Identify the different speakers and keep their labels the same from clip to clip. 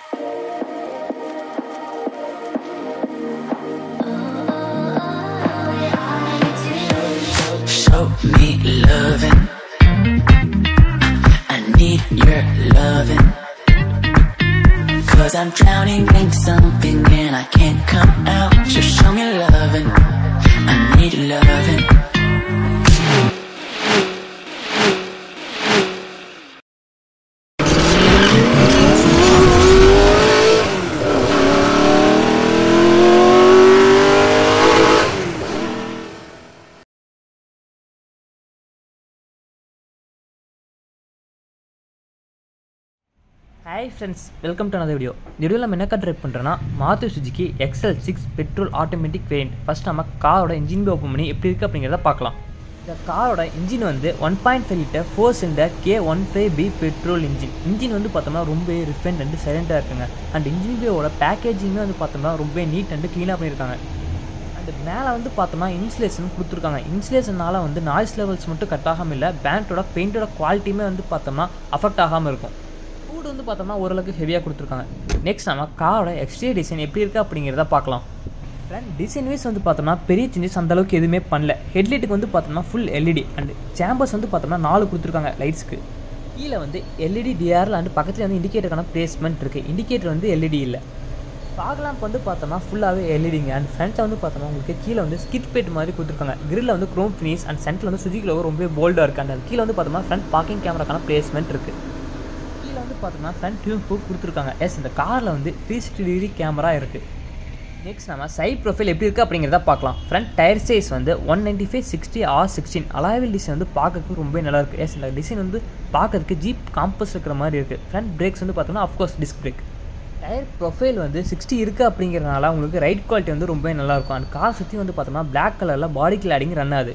Speaker 1: Show me loving. I need your loving. Cause I'm drowning in something and I can't come out. Just show me loving. I need loving.
Speaker 2: Hi friends welcome to another video இந்த வீடியோவில் நம்ம என்ன drive பண்ணுறோன்னா Maruti Suzuki XL six petrol automatic variant first நம்ம காரோட engine பே open பண்ணி எப்படி இருக்குது அப்படிங்கிறத பார்க்கலாம் இந்த காரோட இன்ஜின் வந்து one point five litre four cylinder K one five B petrol engine engine வந்து பார்த்தோம்னா ரொம்ப ரிஃபைன் அண்ட் சைலண்டாக இருக்குங்க அண்ட் இன்ஜின் பேவோட பேக்கேஜிங்குமே வந்து பார்த்தோம்னா ரொம்ப நீட் அண்ட் க்ளீனாக பண்ணியிருக்காங்க அண்ட் மேலே வந்து பார்த்தோம்னா இன்சுலேஷன் கொடுத்துருக்காங்க இன்சுலேஷனால் வந்து நாய்ஸ் லெவல்ஸ் மட்டும் கட் ஆகாமல் இல்லை பேண்ட்டோட பெயிண்டோட குவாலிட்டியுமே வந்து பார்த்தோம்னா அஃபெக்ட் ஆகாமல் இருக்கும் ஃபுட் வந்து பார்த்தோம்னா ஓரளவுக்கு ஹெவியாக கொடுத்துருக்காங்க நெக்ஸ்ட் நம்ம காரோட எக்ஸ்டீரியர் டிசைன் எப்படி இருக்குது அப்படிங்கிறத பார்க்கலாம் ஃப்ரெண்ட் டிசைன் வைஸ் வந்து பார்த்தோம்னா பெரிய சேஞ்சஸ் அந்த அளவுக்கு எதுவுமே பண்ணல ஹெட்லைட்டுக்கு வந்து பார்த்தோம்னா ஃபுல் எல்இடி அண்ட் சேம்பர்ஸ் வந்து பார்த்தோம்னா நாலு கொடுத்துருக்காங்க லைட்ஸ்க்கு கீழே வந்து எல்இடி டிஆர்ல அண்ட் பக்கத்தில் வந்து இண்டிகேட்டருக்கான பிளேஸ்மெண்ட் இருக்குது இண்டிகேட்டர் வந்து எல்இடி இல்லை ஃபாக் லேம்ப் வந்து பார்த்தோம்னா ஃபுல்லாகவே எல்இடிங்க அண்ட் ஃப்ரண்ட்டில் வந்து பார்த்தோம்னா உங்களுக்கு கீழே வந்து ஸ்கிட் பேட் மாதிரி கொடுத்துருக்காங்க கிரில்ல வந்து க்ரோம் ஃபினிஷ் அண்ட் சென்டரில் வந்து சுஜிக்கில் ரொம்ப போல்டாக இருக்குது அண்ட் கீழே வந்து பார்த்தோம்னா ஃப்ரண்ட் பார்க்கிங் கேமராக்கான பிளேஸ்மெண்ட் இருக்குது கீழே வந்து பார்த்தோம்னா ஃப்ரண்ட் டியூன் ஹூக் கொடுத்துருக்காங்க எஸ் இந்த காரில் வந்து த்ரீ சிக்ஸ்டி டிகிரி கேமரா இருக்குது நெக்ஸ்ட் நம்ம சைட் ப்ரொஃபைல் எப்படி இருக்குது அப்படிங்கிறத பார்க்கலாம் ஃப்ரண்ட் டயர் சைஸ் வந்து one ninety five sixty R sixteen அலாவில் டிசைன் வந்து பார்க்கறதுக்கு ரொம்ப நல்லா இருக்குது எஸ் இந்த டிசைன் வந்து பார்க்கறதுக்கு ஜீப் காம்பஸ் இருக்கிற மாதிரி இருக்குது ஃப்ரண்ட் பிரேக்ஸ் வந்து பார்த்தோம்னா of course disc brake tyre profile வந்து சிக்ஸ்டி இருக்குது அப்படிங்கிறனால உங்களுக்கு ரைட் குவாலிட்டி வந்து ரொம்ப நல்லாயிருக்கும் அண்ட் கார் சுற்றி வந்து பார்த்தோம்னா பிளாக் கலரில் பாடி கிளாடிங் ரன் ஆகுது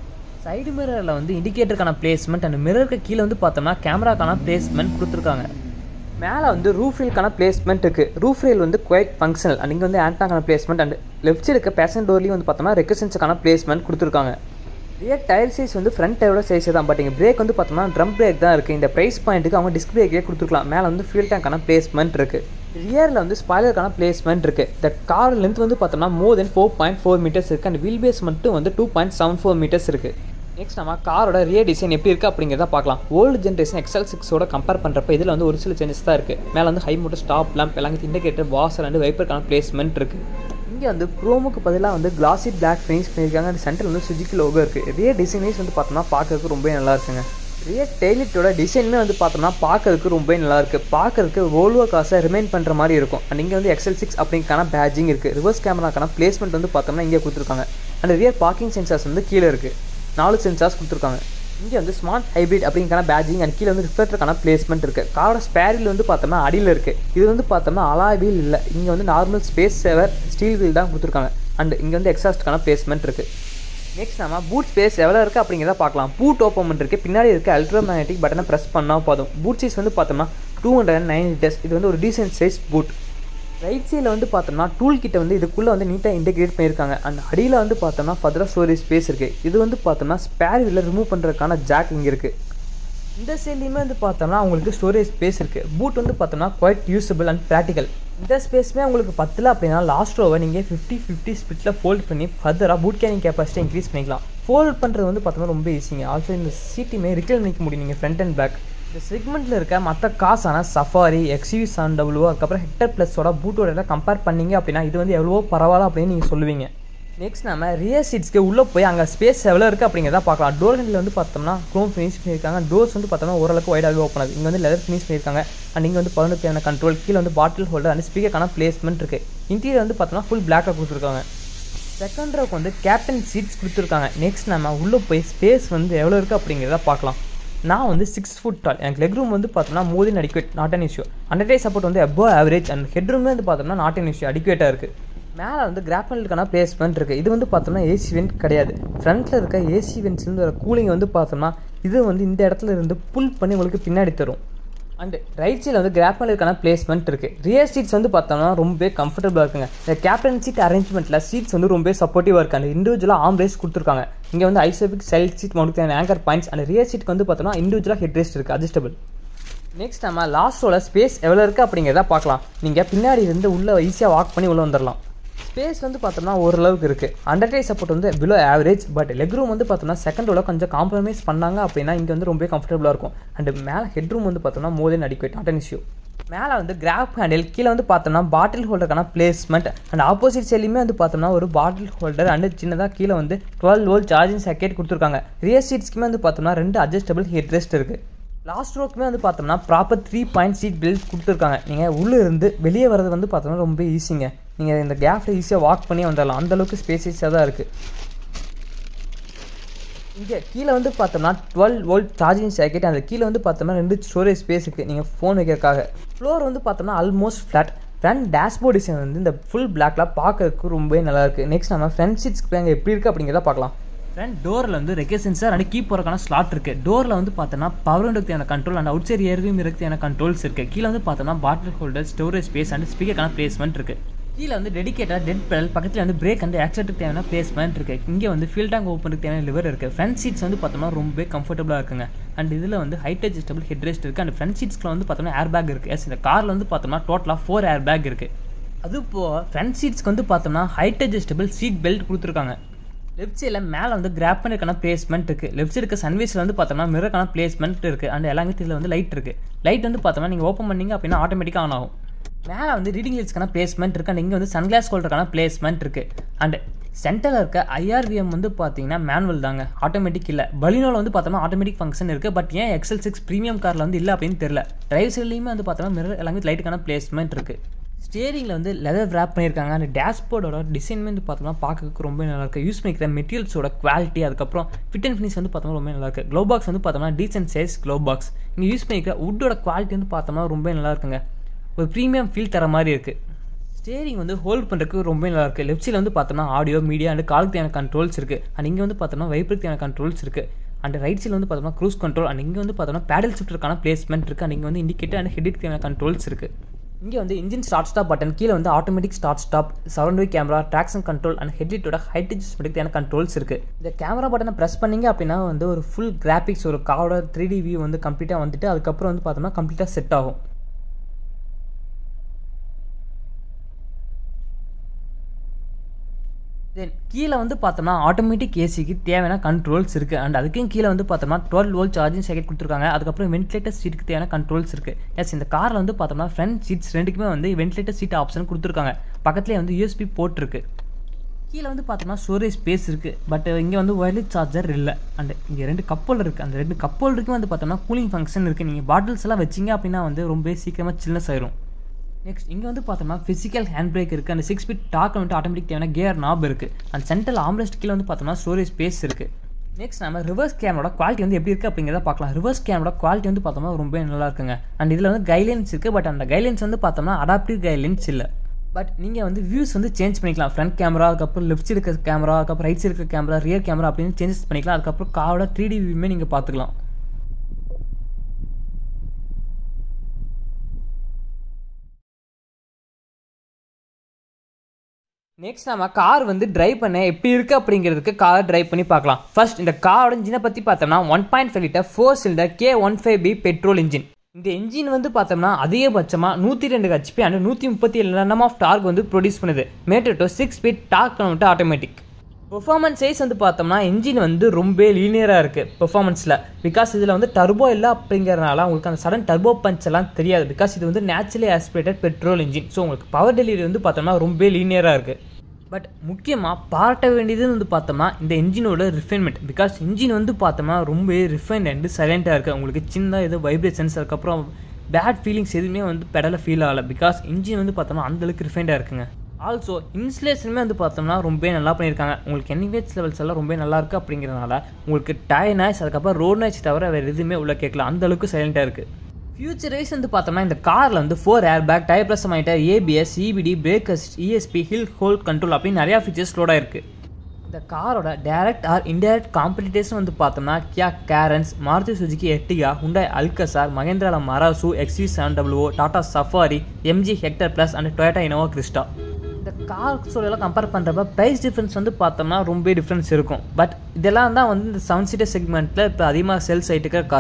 Speaker 2: சைடு மிரரில் வந்து இண்டிகேட்டருக்கான பிளேஸ்மெண்ட் அண்ட் மிரருக்கு கீழே வந்து பார்த்தோம்னா கேமராக்கான பிளேஸ்மெண்ட் கொடுத்துருக்காங்க மேலே வந்து ரூஃப் ரீல்கான பிளேஸ்மெண்ட் இருக்குது ரூஃப் ரீல் வந்து குவைட் ஃபங்க்ஷனல் அண்ட் இங்கே வந்து ஆண்டாக்கான பிளேஸ்மெண்ட் அண்ட் லெஃப்ட் சைடு இருக்க பேசன் டோர்லேயும் வந்து பார்த்தோம்னா ரெக்கசன்ஸுக்கான பிளேஸ்மெண்ட் கொடுத்துருக்காங்க ரியர் டயர் சைஸ் வந்து ஃப்ரண்ட் டயரோட சைஸ் தான் பட் இங்கே பிரேக் வந்து பார்த்தோம்னா ட்ரம் பிரேக் தான் இருக்குது இந்த ப்ரைஸ் பாயிண்ட்டுக்கு அவங்க டிஸ்க் பிரேக்கே கொடுத்துருக்கலாம் மேலே வந்து ஃபியூல் டேங்க்கான பிளேஸ்மெண்ட் இருக்குது ரியரில் வந்து ஸ்பாய்லருக்கான பிளேஸ்மெண்ட் இருக்குது இந்த கார் லென்த் வந்து பார்த்தோம்னா more than four point four metres இருக்குது அண்ட் வீல் பேஸ் மட்டும் வந்து two point seven four metres இருக்குது நெக்ஸ்ட் நம்ம காரோட ரியர் டிசைன் எப்படி இருக்குது அப்படிங்கிறத பார்க்கலாம் ஓல்டு ஜென்ரேஷன் எக்ஸல் சிக்ஸோட கம்பேர் பண்ணுறப்ப இதில் வந்து ஒரு சில சேஞ்சஸ் தான் இருக்குது மேலே வந்து ஹை மோட்டர் ஸ்டாப் லேம்ப் எல்லாம் இண்டிகேட்டர் வாசல் அண்ட் வைப்பருக்கான பிளேஸ்மெண்ட் இருக்குது இங்கே வந்து குரோமுக்கு பதிலாக வந்து கிளாசி பிளாக் ஃபினிஷ் பண்ணியிருக்காங்க அந்த சென்டரில் வந்து சுஜிக்கு லோகோ இருக்குது ரியர் டிசைன் வைஸ் வந்து பார்த்தோம்னா பார்க்கறதுக்கு ரொம்ப நல்லா இருக்குங்க ரியர் டெய்லிட்டோட டிசைனுமே வந்து பார்த்தோம்னா பார்க்கறதுக்கு ரொம்ப நல்லா இருக்குது பார்க்கறதுக்கு வோல்வோ காசை ரிமைன் பண்ணுற மாதிரி இருக்கும் அண்ட் இங்கே வந்து எக்ஸல் சிக்ஸ் அப்படிங்கான பேஜிங் இருக்குது ரிவர்ஸ் கேமராக்கான பிளேஸ்மெண்ட் வந்து பார்த்தோம்னா இங்கே கொடுத்துருக்காங்க அண்ட் ரியர் பார்க்கிங் சென்சார்ஸ் வந்து கீழே இருக்குது நாலு சென்சார்ஸ் கொடுத்துருக்காங்க இங்கே வந்து ஸ்மார்ட் ஹைப்ரிட் அப்படிங்கான பேஜிங் அண்ட் கீழே வந்து ரிஃப்ளெக்டருக்கான பிளேஸ்மெண்ட் இருக்குது காரோட ஸ்பேரில் வந்து பார்த்தோம்னா அடியில் இருக்குது இது வந்து பார்த்தோம்னா அலா வீல் இல்லை இங்கே வந்து normal space saver steel wheel தான் கொடுத்துருக்காங்க அண்ட் இங்கே வந்து எக்ஸாஸ்ட்க்கான பிளேஸ்மெண்ட் இருக்குது நெக்ஸ்ட் நம்ம பூட் ஸ்பேஸ் எவ்வளோ இருக்குது அப்படிங்கிறத பார்க்கலாம் பூட் ஓப்பன் இருக்குது பின்னாடி இருக்க அல்ட்ரா மேக்னெட்டிக் பட்டனை ப்ரெஸ் பண்ணால் போதும் பூட் சைஸ் வந்து பார்த்தோம்னா two hundred and nine litres இது வந்து ஒரு டீசென்ட் சைஸ் பூட் ரைட் சைடில் வந்து பார்த்தோம்னா டூல் கிட்ட வந்து இதுக்குள்ளே வந்து நீட்டாக இன்டெகிரேட் பண்ணியிருக்காங்க அண்ட் அடியில் வந்து பார்த்தோம்னா ஃபர்தராக ஸ்டோரேஜ் ஸ்பேஸ் இருக்குது இது வந்து பார்த்தோம்னா ஸ்பேர் வீலில் ரிமூவ் பண்ணுறதுக்கான ஜாக் இங்கே இருக்குது இந்த சைட்லேயுமே வந்து பார்த்தோம்னா உங்களுக்கு ஸ்டோரேஜ் ஸ்பேஸ் இருக்குது பூட் வந்து பார்த்தோம்னா குவைட் யூஸபிள் அண்ட் ப்ராக்டிக்கல் இந்த ஸ்பேஸுமே உங்களுக்கு பத்தில் அப்படின்னா லாஸ்ட் ரோவை நீங்கள் ஃபிஃப்டி ஃபிஃப்டி ஸ்பிட்டில் ஃபோல்ட் பண்ணி ஃபர்தராக பூட் கேரிங் கெப்பாசிட்டி இன்க்ரீஸ் பண்ணிக்கலாம் ஃபோல்ட் பண்ணுறது வந்து பார்த்தோம்னா ரொம்ப ஈஸிங்க ஆல்சோ இந்த சீட்டுமே ரிக்ளைன் பண்ணிக்க முடியும் நீங்கள் ஃப்ரண்ட் அண்ட் பேக் இந்த செக்மெண்ட்டில் இருக்க மற்ற காசான சஃபாரி எக்ஸ்யூ சான் டபுள்யூ அதுக்கப்புறம் ஹெக்டர் ப்ளஸோட பூட்டோட எல்லாம் கம்பேர் பண்ணீங்க அப்படின்னா இது வந்து எவ்வளோ பரவாயில்ல அப்படின்னு நீங்கள் சொல்லுவீங்க நெக்ஸ்ட் நம்ம ரியர் சீட்ஸ்க்கு உள்ளே போய் அங்கே ஸ்பேஸ் எவ்வளோ இருக்குது அப்படிங்கிறத பார்க்கலாம் டோர் ஹேண்டில் வந்து பார்த்தோம்னா க்ரோம் ஃபினிஷ் பண்ணியிருக்காங்க டோர்ஸ் வந்து பார்த்தோம்னா ஓரளவுக்கு வைடாகவே ஓப்பன் ஆகுது இங்கே வந்து லெதர் ஃபினிஷ் பண்ணியிருக்காங்க அண்ட் இங்கே வந்து பதினொன்று தேவையான கண்ட்ரோல் கீழே வந்து பாட்டில் ஹோல்டர் அண்ட் ஸ்பீக்கருக்கான பிளேஸ்மெண்ட் இருக்குது இன்டீரியர் வந்து பார்த்தோம்னா ஃபுல் பிளாக்காக கொடுத்துருக்காங்க செகண்ட் ரோக்கு வந்து கேப்டன் சீட்ஸ் கொடுத்துருக்காங்க நெக்ஸ்ட் நம்ம உள்ளே போய் ஸ்பேஸ் வந்து எவ்வளோ இருக்குது அப்படிங்கிறத பார்க்கலாம் நான் வந்து சிக்ஸ் ஃபுட் டால் எனக்கு லெக் ரூம் வந்து பார்த்தோம்னா more than adequate not an issue under thigh support வந்து அபோ ஆவரேஜ் அண்ட் ஹெட் ரூமே வந்து பார்த்தோம்னா நாட் அன் இஷ்யூ அடிக்குவேட்டாக இருக்குது மேலே வந்து கிராப்பலுக்கான பிளேஸ்மெண்ட் இருக்குது இது வந்து பார்த்தோம்னா ஏசி வெண்ட் கிடையாது ஃப்ரண்ட்டில் இருக்க ஏசி வெண்ட்ஸ்லேருந்து வர கூலிங் வந்து பார்த்தோம்னா இது வந்து இந்த இடத்துல இருந்து புல் பண்ணி உங்களுக்கு பின்னாடி தரும் அண்ட் ரைட் சைடில் வந்து கிராப்பலுக்கான பிளேஸ்மெண்ட் இருக்குது ரியர் சீட்ஸ் வந்து பார்த்தோம்னா ரொம்ப கம்ஃபர்டபுளாக இருக்குங்க இந்த கேப்டன் சீட் அரேஞ்ச்மெண்ட்டில் சீட்ஸ் வந்து ரொம்ப சப்போர்ட்டிவாக இருக்குது அந்த இண்டிவிஜுவலாக ஆம் ரேஸ் கொடுத்துருக்காங்க இங்கே வந்து ISOFIX child seat mount anchor points and rear சீட்டுக்கு வந்து பார்த்தோம்னா இண்டிவிஜுவலாக ஹெட் ரெஸ்ட் இருக்குது அட்ஜஸ்டபிள் நெக்ஸ்ட் நம்ம லாஸ்ட் ரோல ஸ்பேஸ் எவ்வளோ இருக்குது அப்படிங்கிறத பார்க்கலாம் நீங்கள் பின்னாடி இருந்து உள்ளே ஈஸியாக வாக் பண்ணி உள்ளே வந்துடலாம் ஸ்பேஸ் வந்து பார்த்தோம்னா ஓரளவுக்கு இருக்குது அண்டர்டே சப்போர்ட் வந்து below average but leg room வந்து பார்த்தோம்னா செகண்ட் ரோல கொஞ்சம் காம்ப்ரமைஸ் பண்ணாங்க அப்படின்னா இங்கே வந்து ரொம்ப கம்ஃபர்டபுளாக இருக்கும் அண்ட் மேலே ஹெட் ரூம் வந்து பார்த்தோம்னா more than adequate not an issue மேலே வந்து கிராப் ஹேண்டில் கீழே வந்து பார்த்தோம்னா பாட்டில் ஹோல்டருக்கான பிளேஸ்மெண்ட் அண்ட் ஆப்போசிட் சைட்லையுமே வந்து பார்த்தோம்னா ஒரு பாட்டில் ஹோல்டர் அண்ட் சின்னதாக கீழே வந்து டுவெல் வோல்ட் சார்ஜிங் சர்க்கெட் கொடுத்துருக்காங்க ரியர் சீட்ஸ்க்குமே வந்து பார்த்தோம்னா ரெண்டு அட்ஜஸ்டபிள் ஹெட் ரெஸ்ட் இருக்குது லாஸ்ட் ரோக்குமே வந்து பார்த்தோம்னா proper three point seat belt கொடுத்துருக்காங்க நீங்கள் உள்ளே இருந்து வெளியே வரது வந்து பார்த்தோம்னா ரொம்ப ஈஸிங்க நீங்கள் இந்த கேப்பில் ஈஸியாக வாக் பண்ணி வந்துடலாம் அந்தளவுக்கு ஸ்பேசியஸாக தான் இருக்குது இங்கே கீழே வந்து பார்த்தோம்னா டுவெல் வோல்ட் சார்ஜிங் சாக்கெட் அந்த கீழே வந்து பார்த்தோம்னா ரெண்டு ஸ்டோரேஜ் ஸ்பேஸ் இருக்குது நீங்கள் ஃபோன் வைக்கிறதுக்காக ஃப்ளோர் வந்து பார்த்தோம்னா almost flat front dashboard design வந்து இந்த ஃபுல் பிளாக்ல பார்க்கறதுக்கு ரொம்பவே நல்லா இருக்குது நெக்ஸ்ட் நம்ம ஃப்ரண்ட் சீட்ஸ்க்கு அங்கே எப்படி இருக்குது அப்படிங்கிறத பார்க்கலாம் ஃப்ரண்ட் டோரில் வந்து ரெக்கே சென்சார் அண்ட் கீ போகிறக்கான ஸ்லாட் இருக்குது டோரில் வந்து பார்த்தோன்னா பவர் விண்டோக்கு கண்ட்ரோல் அண்ட் அவுட் சைட் ஏர்வியும் இருக்கிறதுக்கான கண்ட்ரோல்ஸ் இருக்குது கீழே வந்து பார்த்தோம்னா bottle holder storage space and ஸ்பீக்கருக்கான பிளேஸ்மெண்ட் இருக்குது கீழே வந்து டெடிகேட்டாக டெட் பெடல் பக்கத்தில் வந்து பிரேக் வந்து ஆக்சிலேட்டருக்கு தேவையான பிளேஸ்மெண்ட் இருக்குது இங்கே வந்து ஃபில் டேங்க் ஓப்பனுக்கு தேவையான லிவர் இருக்குது ஃப்ரண்ட் சீட்ஸ் வந்து பார்த்தோம்னா ரொம்பவே கம்ஃபர்டபுளாக இருக்குங்க அண்ட் இதில் வந்து ஹைட் அட்ஜஸ்டபிள் ஹெட் ரெஸ்ட் இருக்குது அண்ட் ஃப்ரண்ட் சீட்ஸ்க்கு வந்து பார்த்தோம்னா ஏர் பேக் இருக்குது எஸ் இந்த காரில் வந்து பார்த்தோம்னா டோட்டலாக ஃபோர் ஏர் பேக் இருக்குது அது இப்போது ஃப்ரண்ட் சீட்ஸ்க்கு வந்து பார்த்தோம்னா ஹைட் அட்ஜஸ்டபிள் சீட் பெல்ட் கொடுத்துருக்காங்க லெஃப்ட் சைடில் மேலே வந்து கிராப் பண்ணிருக்கான பிளேஸ்மெண்ட் இருக்குது லெஃப்ட் சைடுக்கு சன்வீஸில் வந்து பார்த்தோம்னா மிரக்கான பிளேஸ்மெண்ட் இருக்குது அண்ட் எல்லாமே இதில் வந்து லைட் இருக்குது லைட் வந்து பார்த்தோம்னா நீங்கள் ஓப்பன் பண்ணீங்க அப்படின்னா ஆட்டோமேட்டிக்காக ஆன் ஆகும் மேலே வந்து ரீடிங் லிட்ஸ்க்கான பிளேஸ்மெண்ட் இருக்குது அண்ட் இங்கே வந்து சன்கிளாஸ் ஹோல்டருக்கான பிளேஸ்மெண்ட் இருக்குது அண்ட் சென்டரில் இருக்க ஐஆர்விஎம் வந்து பார்த்தீங்கன்னா மேனுவல் தாங்க ஆட்டோமேட்டிக் இல்லை பலினோவில் வந்து பார்த்தோம்னா ஆட்டோமேட்டிக் ஃபங்க்ஷன் இருக்குது பட் ஏன் எக்ஸல் சிக்ஸ் ப்ரீமியம் காரில் வந்து இல்லை அப்படின்னு தெரியல டிரைவ் சைட்லேயுமே வந்து பார்த்தோம்னா மிரர் எல்லாமே லைட்டுக்கான பிளேஸ்மெண்ட் இருக்குது ஸ்டேரிங்கில் வந்து லெதர் ரேப் பண்ணியிருக்காங்க அந்த டேஷ்போர்டோட டிசைன் வந்து பார்த்தோம்னா பார்க்கறதுக்கு ரொம்ப நல்லா இருக்குது யூஸ் பண்ணிக்கிற மெட்டீரியல்ஸோட குவாலிட்டி அதுக்கப்புறம் ஃபிட் அண்ட் ஃபினிஷ் வந்து பார்த்தோம்னா ரொம்ப நல்லா இருக்குது க்ளோ பாக்ஸ் வந்து பார்த்தோம்னா டீசென்ட் சைஸ் க்ளோ பாக்ஸ் இங்கே யூஸ் பண்ணிக்கிற வுட்டோட குவாலிட்டி வந்து பார்த்தோம்னா ரொம்ப நல்லா இருக்குங்க ஒரு ப்ரீமியம் ஃபீல் தர மாதிரி இருக்குது ஸ்டேரிங் வந்து ஹோல்ட் பண்ணுறதுக்கு ரொம்ப நல்லா இருக்குது லெஃப்ட் சைடில் வந்து பார்த்தோம்னா ஆடியோ மீடியா அண்ட் காலுக்கு தேவையான கண்ட்ரோல்ஸ் இருக்குது அண்ட் இங்கே வந்து பார்த்தோம்னா வைப்புக்கு தேவையான கண்ட்ரோல்ஸ் இருக்குது அண்ட் ரைட் சைடில் வந்து பார்த்தோம்னா க்ரூஸ் கண்ட்ரோல் அண்ட் இங்கே வந்து பார்த்தோம்னா பேடல் ஷிஃப்டருக்கான பிளேஸ்மெண்ட் இருக்குது அண்ட் இங்கே வந்து இண்டிகேட்டர் அண்ட் ஹெட்டுக்கு தேவையான கண்ட்ரோல்ஸ் இருக்குது இங்கே வந்து இன்ஜின் ஸ்டார்ட் ஸ்டாப் பட்டன் கீழே வந்து automatic start stop surround camera traction control and ஹெட்லிட்டோட ஹைட் அட்ஜஸ்ட்மெண்ட்டுக்கு தேவையான கண்ட்ரோல்ஸ் இருக்குது இந்த கேமரா பட்டனை ப்ரெஸ் பண்ணீங்க அப்படின்னா வந்து ஒரு ஃபுல் கிராஃபிக்ஸ் ஒரு காரோட த்ரீ டி வியூ வந்து கம்ப்ளீட்டாக வந்துட்டு அதுக்கப்புறம் வந்து பார்த்தோம்னா கம்ப்ளீட்டாக செட் ஆகும் தென் கீழே வந்து பார்த்தோம்னா ஆட்டோமேட்டிக் ஏசிக்கு தேவையான கண்ட்ரோல்ஸ் இருக்குது அண்ட் அதுக்கும் கீழே வந்து பார்த்தோம்னா டுவெல் வோல்ட் சார்ஜிங் சர்க்கெட் கொடுத்துருக்காங்க அதுக்கப்புறம் வென்டிலேட்டர் சீட்டுக்கு தேவையான கண்ட்ரோல்ஸ் இருக்குது எஸ் இந்த காரில் வந்து பார்த்தோம்னா ஃப்ரண்ட் சீட்ஸ் ரெண்டுக்குமே வந்து வென்டிலேட்டர் சீட் ஆப்ஷன் கொடுத்துருக்காங்க பக்கத்துலேயே வந்து யூஎஸ்பி போட்டிருக்கு கீழே வந்து பார்த்தோம்னா ஸ்டோரேஜ் ஸ்பேஸ் இருக்குது பட் இங்கே வந்து ஒயர்லெஸ் சார்ஜர் இல்லை அண்ட் இங்கே ரெண்டு கப்பல் இருக்குது அந்த ரெண்டு கப்பலுக்கும் வந்து பார்த்தோம்னா கூலிங் ஃபங்க்ஷன் இருக்குது நீங்கள் பாட்டில்ஸ் எல்லாம் வச்சிங்க அப்படின்னா வந்து ரொம்ப சீக்கிரமாக சில்னஸ் ஆயிரும் நெக்ஸ்ட் இங்கே வந்து பார்த்தோம்னா ஃபிசிக்கல் ஹேண்ட் பிரேக் இருக்குது அந்த சிக்ஸ் ஸ்பீட் டாக் வந்துட்டு ஆட்டோமேட்டிக் தேவையான கியர் நாப் இருக்குது அந்த சென்ட்ரல் ஆம்ரெஸ்ட் கீழே வந்து பார்த்தோம்னா ஸ்டோரேஜ் ஸ்பேஸ் இருக்குது நெக்ஸ்ட் நம்ம ரிவர்ஸ் கேமரோட குவாலிட்டி வந்து எப்படி இருக்குது அப்படிங்கிறத பார்க்கலாம் ரிவர்ஸ் கேமரோட குவாலிட்டி வந்து பார்த்தோம்னா ரொம்ப நல்லா இருக்குங்க அண்ட் இதில் வந்து கைட்லைன்ஸ் இருக்குது பட் அந்த கைட்லைன்ஸ் வந்து பார்த்தோம்னா அடாப்டிவ் கைட்லைன்ஸ் இல்லை பட் நீங்கள் வந்து வியூஸ் வந்து சேஞ்ச் பண்ணிக்கலாம் ஃப்ரண்ட் கேமரா அதுக்கப்புறம் லெஃப்ட் சைடு இருக்க கேமரா அதுக்கப்புறம் ரைட் சைடு இருக்க கேமரா ரியர் கேமரா அப்படின்னு சேஞ்சஸ் பண்ணிக்கலாம் அதுக்கப்புறம் காரோட த்ரீ டி வியூமே நீங்கள் பார்த்துக்கலாம் நெக்ஸ்ட் நம்ம கார் வந்து டிரைவ் பண்ண எப்படி இருக்குது அப்படிங்கிறதுக்கு கார் டிரைவ் பண்ணி பார்க்கலாம் ஃபர்ஸ்ட் இந்த காரோட இன்ஜினை பற்றி பார்த்தோம்னா one point five litre four cylinder K one five B petrol engine இந்த இன்ஜின் வந்து பார்த்தோம்னா அதிகபட்சமாக நூற்றி ரெண்டு ஹெச்பி அண்ட் நூற்றி முப்பத்தி ஏழு ரன் ஆஃப் டார்க் வந்து ப்ரொடியூஸ் பண்ணுது மேட்டோ சிக்ஸ் ஸ்பீட் டார்க் வந்துட்டு ஆட்டோமேட்டிக் பெர்ஃபார்மன்ஸ் சைஸ் வந்து பார்த்தோம்னா இன்ஜின் வந்து ரொம்ப லீனியராக இருக்குது பெர்ஃபார்மன்ஸில் பிகாஸ் இதில் வந்து டர்போ இல்லை அப்படிங்கிறனால உங்களுக்கு அந்த சடன் டர்போ பஞ்ச் எல்லாம் தெரியாது பிகாஸ் இது வந்து naturally aspirated petrol engine so உங்களுக்கு பவர் டெலிவரி வந்து பார்த்தோம்னா ரொம்ப லீனியராக இருக்குது பட் முக்கியமாக பாராட்ட வேண்டியதுன்னு வந்து பார்த்தோம்னா இந்த இன்ஜினோட ரிஃபைன்மெண்ட் பிகாஸ் இன்ஜின் வந்து பார்த்தோம்னா ரொம்ப ரிஃபைன்ட் அண்டு சைலண்ட்டாக இருக்குது உங்களுக்கு சின்ன இது வைப்ரேஷன்ஸ் அதுக்கப்புறம் பேட் ஃபீலிங்ஸ் எதுவுமே வந்து பெடலில் ஃபீல் ஆகலை பிகாஸ் இன்ஜின் வந்து பார்த்தோம்னா அந்தளவுக்கு ரிஃபைண்டாக இருக்குங்க ஆல்சோ இன்ஸ்லேஷனுமே வந்து பார்த்தோம்னா ரொம்ப நல்லா பண்ணியிருக்காங்க உங்களுக்கு எனிவேட்ஸ் லெவல்ஸ் எல்லாம் ரொம்ப நல்லா இருக்குது அப்படிங்கிறனால உங்களுக்கு டயர் நாய்ஸ் அதுக்கப்புறம் ரோட் நாய்ஸ் தவிர வேறு எதுவுமே உள்ள கேட்கல அந்த அளவுக்கு சைலண்ட்டாக இருக்குது ஃபியூச்சர் வைஸ் வந்து பார்த்தோம்னா இந்த காரில் வந்து four air bag tyre plus மைட்டர் ABS EBD breakers ESP hill hold control அப்படின்னு நிறையா ஃபீச்சர்ஸ் லோடாக இருக்குது இந்த காரோட டைரக்ட் ஆர் இன்டைரக்ட் காம்படிட்டர்ஸ் வந்து பார்த்தோம்னா Kia Carens Maruti Suzuki Ertiga Hyundai Alcazar மகேந்திரால Marazzo XUV seven W Tata Safari MG Hector plus and Toyota Innova Crysta இந்த கார்ஸோடலாம் கம்பேர் பண்ணுறப்ப ப்ரைஸ் டிஃப்ரென்ஸ் வந்து பார்த்தோம்னா ரொம்ப டிஃப்ரென்ஸ் இருக்கும் பட் இதெல்லாம் தான் வந்து இந்த செவன் சீட்டர் செக்மெண்ட்டில் இப்போ அதிகமாக சேல்ஸ் ஆகிட்டு இருக்கிற காசு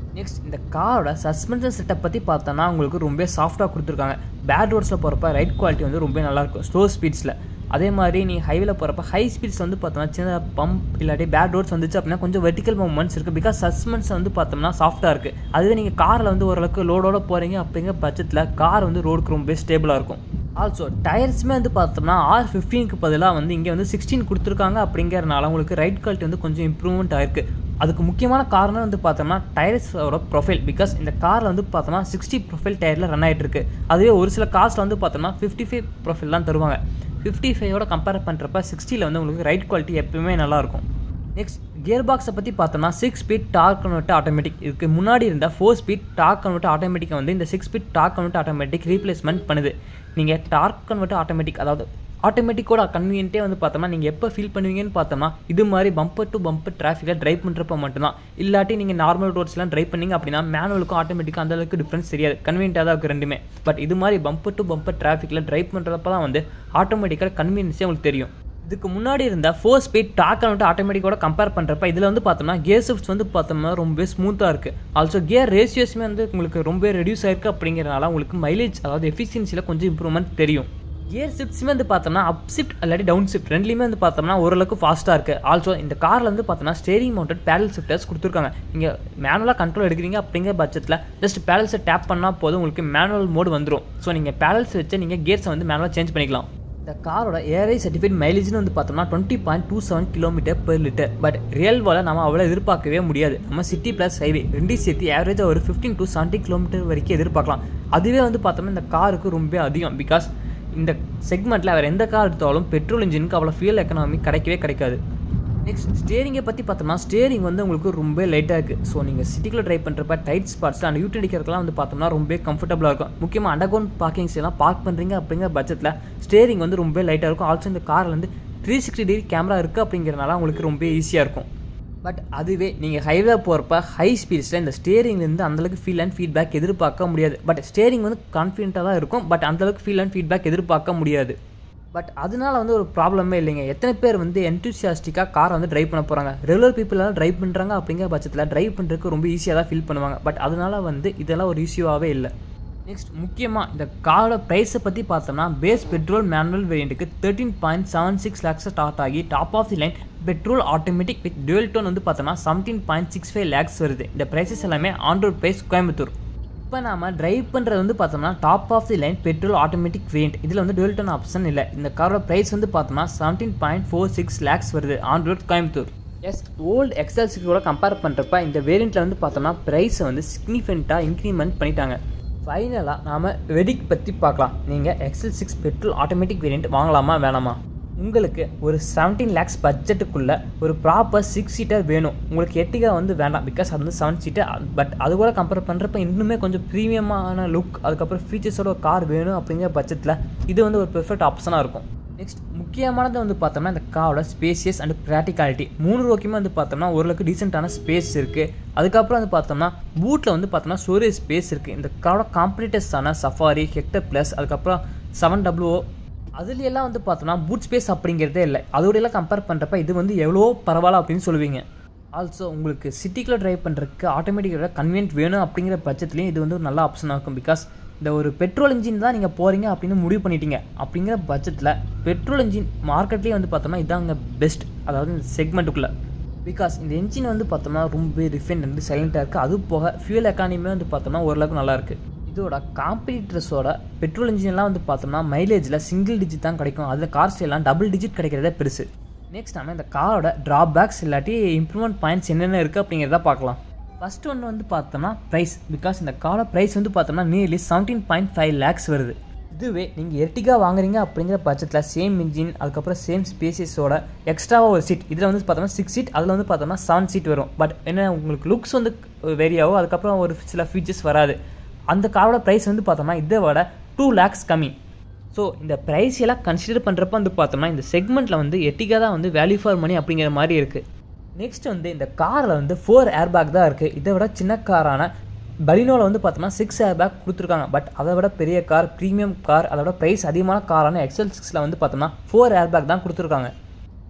Speaker 2: நெக்ஸ்ட் இந்த காரோட சஸ்பென்ஷன் செட்டப் பற்றி பார்த்தோன்னா உங்களுக்கு ரொம்ப சாஃப்டாக கொடுத்துருக்காங்க பேட் ரோட்ஸில் போகிறப்ப ரைட் குவாலிட்டி வந்து ரொம்ப நல்லாயிருக்கும் ஸ்லோ ஸ்பீட்ஸில் அதே மாதிரி நீ ஹைவேல போகிறப்ப ஹை ஸ்பீட்ஸ் வந்து பார்த்தோம்னா சின்ன பம்ப் இல்லாட்டி பேட் ரோட்ஸ் வந்துச்சு அப்படின்னா கொஞ்சம் வெர்டிக்கல் மூவ்மெண்ட்ஸ் இருக்குது பிகாஸ் சஸ்பென்ஸ் வந்து பார்த்தோம்னா சாஃப்ட்டாக இருக்குது அதுவே நீங்கள் காரில் வந்து ஓரளவுக்கு லோடோட போகிறீங்க அப்படிங்கிற பட்சத்தில் கார் வந்து ரோடுக்கு ரொம்ப ஸ்டேபிளாக இருக்கும் ஆல்சோ டயர்ஸுமே வந்து பார்த்தோம்னா ஆர் ஃபிஃப்டீனுக்கு பதிலாக வந்து இங்கே வந்து சிக்ஸ்டீன் கொடுத்துருக்காங்க அப்படிங்கிறனால உங்களுக்கு ரைட் குவாலிட்டி வந்து கொஞ்சம் இம்ப்ரூவ்மெண்ட் ஆயிருக்கு அதுக்கு முக்கியமான காரணம் வந்து பார்த்தோம்னா டயர்ஸோட ப்ரொஃபைல் பிகாஸ் இந்த காரில் வந்து பார்த்தோம்னா சிக்ஸ்டி ப்ரொஃபைல் டயரில் ரன் ஆகிட்டு இருக்கு அதுவே ஒரு சில கார்ஸில் வந்து பார்த்தோம்னா ஃபிஃப்டி ஃபைவ் ப்ரொஃபைல் தான் தருவாங்க ஃபிஃப்டி ஃபைவோட கம்பேர் பண்ணுறப்ப சிக்ஸ்டியில் வந்து உங்களுக்கு ரைட் குவாலிட்டி எப்பவுமே நல்லாயிருக்கும் நெக்ஸ்ட் கியர் பாக்ஸை பற்றி பார்த்தோம்னா six speed torque converter automatic இதுக்கு முன்னாடி இருந்த ஃபோர் ஸ்பீட் டார்க் கன்வெர்ட் ஆட்டோமேட்டிக்கை வந்து இந்த six speed torque converter automatic replacement பண்ணுது நீங்கள் டார்க் கன்வெர்ட் ஆட்டோமேட்டிக் அதாவது ஆட்டோமேட்டிக்கோட கன்வீனியன்ட்டே வந்து பார்த்தோம்னா நீங்கள் எப்போ ஃபீல் பண்ணுவீங்கன்னு பார்த்தோம்னா இது மாதிரி பம்பர் டு பம்பர் டிராஃபிக்கில் ட்ரைவ் பண்ணுறப்ப மட்டும்தான் இல்லாட்டி நீங்கள் நார்மல் ரோட்ஸ்லாம் ட்ரைவ் பண்ணீங்க அப்படின்னா மேனுவலுக்கும் ஆட்டோமேட்டிக்காக அந்த அளவுக்கு டிஃப்ரென்ஸ் தெரியாது கன்வீனியன்ட்டாக தான் இருக்குது ரெண்டுமே பட் இது மாதிரி பம்பர் டு பம்பர் டிராஃபிக்கில் ட்ரைவ் பண்ணுறப்ப தான் வந்து ஆட்டோமேட்டிக்காக கன்வீனியன்ஸே உங்களுக்கு தெரியும் இதுக்கு முன்னாடி இருந்த ஃபோர் ஸ்பீட் டாக் வந்துட்டு ஆட்டோமேட்டிக்கோட கம்பேர் பண்ணுறப்ப இதில் வந்து பார்த்தோம்னா கியர் ஷிஃப்ட்ஸ் வந்து பார்த்தோம்னா ரொம்ப ஸ்மூத்தாக இருக்குது ஆல்சோ கியர் ரேஷியோஸுமே வந்து உங்களுக்கு ரொம்ப ரெடியூஸ் ஆயிருக்கு அப்படிங்கிறனால உங்களுக்கு மைலேஜ் அதாவது எஃபிஷியன்சியில் கொஞ்சம் இம்ப்ரூவ்மெண்ட் தெரியும் கியர் ஷிஃப்ட்ஸுமே வந்து பார்த்தோம்னா அப் ஷிஃப்ட் இல்லாட்டி டவுன் ஷிஃப்ட் ரெண்டுலேயுமே வந்து பார்த்தோம்னா ஓரளவுக்கு ஃபாஸ்ட்டாக இருக்குது ஆல்சோ இந்த காரில் வந்து பார்த்தோம்னா ஸ்டேரிங் மவுண்டட் பேடல் ஷிஃப்டர்ஸ் கொடுத்துருக்காங்க நீங்கள் மேனுவலாக கண்ட்ரோல் எடுக்கிறீங்க அப்படிங்கிற பட்சத்தில் ஜஸ்ட் பேடல்ஸை டேப் பண்ணால் போதும் உங்களுக்கு மேனுவல் மோடு வந்துடும் ஸோ நீங்கள் பேடல்ஸ் வச்சு நீங்கள் கியர்ஸை வந்து மேனுவலாக சேஞ்ச் பண்ணிக்கலாம் இந்த காரோட ஏஐ சர்டிஃபிகேட் மைலேஜ்னு வந்து பார்த்தோம்னா twenty point two seven kilometre per litre but real வால நம்ம அவ்வளோ எதிர்பார்க்கவே முடியாது நம்ம சிட்டி ப்ளஸ் ஹைவே ரெண்டையும் சேர்த்து ஆவரேஜாக ஒரு ஃபிஃப்டீன் டு செவன்ட்டி கிலோமீட்டர் வரைக்கும் எதிர்பார்க்கலாம் அதுவே வந்து பார்த்தோம்னா இந்த காருக்கு ரொம்ப அதிகம் பிகாஸ் இந்த செக்மெண்ட்டில் வேறு எந்த கார் எடுத்தாலும் பெட்ரோல் இன்ஜினுக்கு அவ்வளோ ஃபியூல் எக்கனாமி கிடைக்கவே கிடைக்காது நெக்ஸ்ட் ஸ்டேரிங்கை பற்றி பார்த்தோம்னா ஸ்டேரிங் வந்து உங்களுக்கு ரொம்ப லைட்டாக இருக்குது ஸோ நீங்கள் சிட்டிக்குள்ளே ட்ரைவ் பண்ணுறப்ப டைட் ஸ்பாட்ஸில் அந்த யூட்டன் அடிக்கிறதுலாம் வந்து பார்த்தோம்னா ரொம்ப கம்ஃபர்டபுளாக இருக்கும் முக்கியமாக அண்டர்கிரவுண்ட் பார்க்கிங்ஸ் எல்லாம் பார்க் பண்ணுறீங்க அப்படிங்கிற பட்சத்தில் ஸ்டேரிங் வந்து ரொம்ப லைட்டாக இருக்கும் ஆல்சோ இந்த காரில் வந்து த்ரீ சிக்ஸ்டி டிகிரி கேமரா இருக்குது அப்படிங்கிறனால உங்களுக்கு ரொம்ப ஈஸியாக இருக்கும் பட் அதுவே நீங்கள் ஹைவே போகிறப்ப ஹை ஸ்பீட்ஸில் இந்த ஸ்டேரிங்லேருந்து அந்தளவுக்கு ஃபீல் அண்ட் ஃபீட்பேக் எதிர்பார்க்க முடியாது பட் ஸ்டேரிங் வந்து கான்ஃபிடென்ட்டாக தான் இருக்கும் பட் அந்தளவுக்கு ஃபீல் அண்ட் ஃபீட்பேக் எதிர்பார்க்க முடியாது பட் அதனால வந்து ஒரு ப்ராப்ளமே இல்லைங்க எத்தனை பேர் வந்து என்தூசியாஸ்டிக்காக காரை வந்து ட்ரைவ் பண்ண போகிறாங்க ரெகுலர் பீப்புளெலாம் ட்ரைவ் பண்ணுறாங்க அப்படிங்கிற பட்சத்தில் ட்ரைவ் பண்ணுறதுக்கு ரொம்ப ஈஸியாக தான் ஃபீல் பண்ணுவாங்க பட் அதனால வந்து இதெல்லாம் ஒரு இஷ்யூவாகவே இல்லை நெக்ஸ்ட் முக்கியமாக இந்த காரோட ப்ரைஸை பற்றி பார்த்தோம்னா பேஸ் பெட்ரோல் மேனுவல் வேரியண்ட்டுக்கு thirteen point seven six lakhs start ஆகி top of the line petrol automatic with dual tone வந்து பார்த்தோம்னா seventeen point six five lakhs வருது இந்த ப்ரைஸஸ் எல்லாமே ஆண்ட்ராய்ட் ப்ரைஸ் கோயம்புத்தூர் இப்போ நாம டிரைவ் பண்ணுறது வந்து பார்த்தோம்னா top of the line petrol automatic variant இதில் வந்து டுவெல் டோன் ஆப்ஷன் இல்லை இந்த காரோட ப்ரைஸ் வந்து பார்த்தோம்னா seventeen point four six lakhs வருது ஆண்ட்ராய்ட் கோயம்புத்தூர் எஸ் ஓல்டு எக்ஸல்ஸுக்கு கூட கம்பேர் பண்ணுறப்ப இந்த வேரியண்ட்டில் வந்து பார்த்தோம்னா ப்ரைஸை வந்து சிக்னிஃபிகண்ட்டாக இன்க்ரிமெண்ட் பண்ணிட்டாங்க ஃபைனலாக நாம் வெடிக் பற்றி பார்க்கலாம் நீங்கள் XL six petrol automatic variant வாங்கலாமா வேணாமா உங்களுக்கு ஒரு செவன்டீன் லேக்ஸ் பட்ஜெட்டுக்குள்ளே ஒரு ப்ராப்பர் சிக்ஸ் சீட்டர் வேணும் உங்களுக்கு எட்டிகா வந்து வேண்டாம் பிகாஸ் அது வந்து செவன் சீட்டர் பட் அது கூட கம்பேர் பண்ணுறப்ப இன்னுமே கொஞ்சம் ப்ரீமியமான லுக் அதுக்கப்புறம் ஃபீச்சர்ஸோட ஒரு கார் வேணும் அப்படிங்கிற பட்சத்தில் இது வந்து ஒரு பெர்ஃபெக்ட் ஆப்ஷனாக இருக்கும் நெக்ஸ்ட் முக்கியமானது வந்து பார்த்தோம்னா இந்த காரோட ஸ்பேசியஸ் அண்ட் ப்ராக்டிகாலிட்டி மூணு ரோக்கியமே வந்து பார்த்தோம்னா ஓரளவுக்கு டீசெண்டான ஸ்பேஸ் இருக்குது அதுக்கப்புறம் வந்து பார்த்தோம்னா பூட்டில் வந்து பார்த்தோம்னா ஸ்டோரேஜ் ஸ்பேஸ் இருக்குது இந்த காரோட காம்படிட்டர்ஸான சஃபாரி ஹெக்டர் ப்ளஸ் அதுக்கப்புறம் செவன் டபுள்யூ அதுலையெல்லாம் வந்து பார்த்தோம்னா பூட் ஸ்பேஸ் அப்படிங்கிறதே இல்லை அதோடையெல்லாம் கம்பேர் பண்ணுறப்ப இது வந்து எவ்வளோ பரவாயில்ல அப்படின்னு சொல்லுவீங்க ஆல்சோ உங்களுக்கு சிட்டிக்குள்ளே ட்ரைவ் பண்ணுறதுக்கு ஆட்டோமேட்டிக்கோட கன்வீனியன்ட் வேணும் அப்படிங்கிற பட்சத்துலேயும் இது வந்து ஒரு நல்ல ஆப்ஷனாக இருக்கும் பிகாஸ் இந்த ஒரு பெட்ரோல் இன்ஜின் தான் நீங்கள் போகிறீங்க அப்படின்னு முடிவு பண்ணிட்டீங்க அப்படிங்கிற பட்சத்தில் பெட்ரோல் இன்ஜின் மார்க்கெட்லேயே வந்து பார்த்தோம்னா இதாங்க பெஸ்ட் அதாவது இந்த செக்மெண்ட்டுக்குள்ளே பிகாஸ் இந்த இன்ஜின் வந்து பார்த்தோம்னா ரொம்ப ரிஃபைன் வந்து சைலண்ட்டாக இருக்குது அது போக ஃபியூல் எக்கானமியே வந்து பார்த்தோம்னா ஓரளவுக்கு நல்லா இருக்குது இதோட காம்படிட்டர்ஸோட பெட்ரோல் இன்ஜின்லாம் வந்து பார்த்தோம்னா மைலேஜில் சிங்கிள் டிஜிட் தான் கிடைக்கும் அதில் கார்ஸ் எல்லாம் டபுள் டிஜிட் கிடைக்கிறதே பெருசு நெக்ஸ்ட் நம்ம இந்த காரோட ட்ராபேக்ஸ் இல்லாட்டி இம்ப்ரூவ்மெண்ட் பாயிண்ட்ஸ் என்னென்ன இருக்குது அப்படிங்கிறத பார்க்கலாம் ஃபர்ஸ்ட் ஒன்று வந்து பார்த்தோம்னா ப்ரைஸ் பிகாஸ் இந்த காரோட ப்ரைஸ் வந்து பார்த்தோம்னா nearly seventeen point five lakhs வருது இதுவே நீங்கள் எர்டிகா வாங்குறீங்க அப்படிங்கிற பட்சத்தில் சேம் இன்ஜின் அதுக்கப்புறம் சேம் ஸ்பேசிஸோட எக்ஸ்ட்ராவாக ஒரு சீட் இதில் வந்து பார்த்தோம்னா சிக்ஸ் சீட் அதில் வந்து பார்த்தோம்னா செவன் சீட் வரும் பட் என்ன உங்களுக்கு லுக்ஸ் வந்து வேரி ஆகும் அதுக்கப்புறம் ஒரு சில ஃபீச்சர்ஸ் வராது அந்த காரோட ப்ரைஸ் வந்து பார்த்தோம்னா இதை விட டூ லேக்ஸ் கம்மி ஸோ இந்த ப்ரைஸ் எல்லாம் கன்சிடர் பண்ணுறப்ப வந்து பார்த்தோம்னா இந்த செக்மெண்ட்டில் வந்து எட்டிகா தான் வந்து வேல்யூ ஃபார் மணி அப்படிங்கிற மாதிரி இருக்குது நெக்ஸ்ட் வந்து இந்த காரில் வந்து ஃபோர் ஏர் பேக் தான் இருக்குது இதை விட சின்ன காரான பலினோவில் வந்து பார்த்தோம்னா சிக்ஸ் ஏர் பேக் கொடுத்துருக்காங்க பட் அதை விட பெரிய கார் ப்ரீமியம் கார் அதோட ப்ரைஸ் அதிகமான காரான எக்ஸல் சிக்ஸில் வந்து பார்த்தோம்னா ஃபோர் ஏர் பேக் தான் கொடுத்துருக்காங்க அண்ட்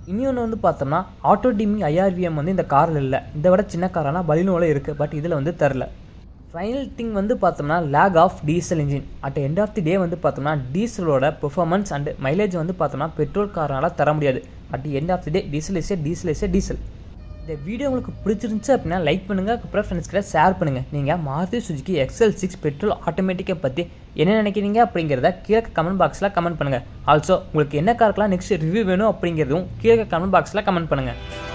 Speaker 2: இன்னொன்று வந்து பார்த்தோம்னா ஆட்டோ டிமிங் ஐஆர்விஎம் வந்து இந்த காரில் இல்லை இதை விட சின்ன காரானா பலினோவில் இருக்குது பட் இதில் வந்து தரல ஃபைனல் திங் வந்து பார்த்தோம்னா lack of diesel engine at end of the day வந்து பார்த்தோம்னா டீசலோட பெர்ஃபார்மன்ஸ் அண்ட் மைலேஜ் வந்து பார்த்தோம்னா பெட்ரோல் காரனால் தர முடியாது at end of the day diesel is diesel is diesel இந்த வீடியோ உங்களுக்கு பிடிச்சிருந்துச்சு அப்படின்னா லைக் பண்ணுங்கள் அப்புறம் ஃப்ரெண்ட்ஸ் கிட்ட ஷேர் பண்ணுங்கள் நீங்கள் Maruti Suzuki XL six petrol ஆட்டோமேட்டிக்கை பற்றி என்ன நினைக்கிறீங்க அப்படிங்கிறத கீழே கமெண்ட் பாக்ஸில் கமெண்ட் பண்ணுங்கள் ஆல்சோ உங்களுக்கு என்ன காருக்கெலாம் நெக்ஸ்ட் ரிவ்யூ வேணும் அப்படிங்கிறதும் கீழே கமெண்ட் பாக்ஸில் கமெண்ட் பண்ணுங்கள்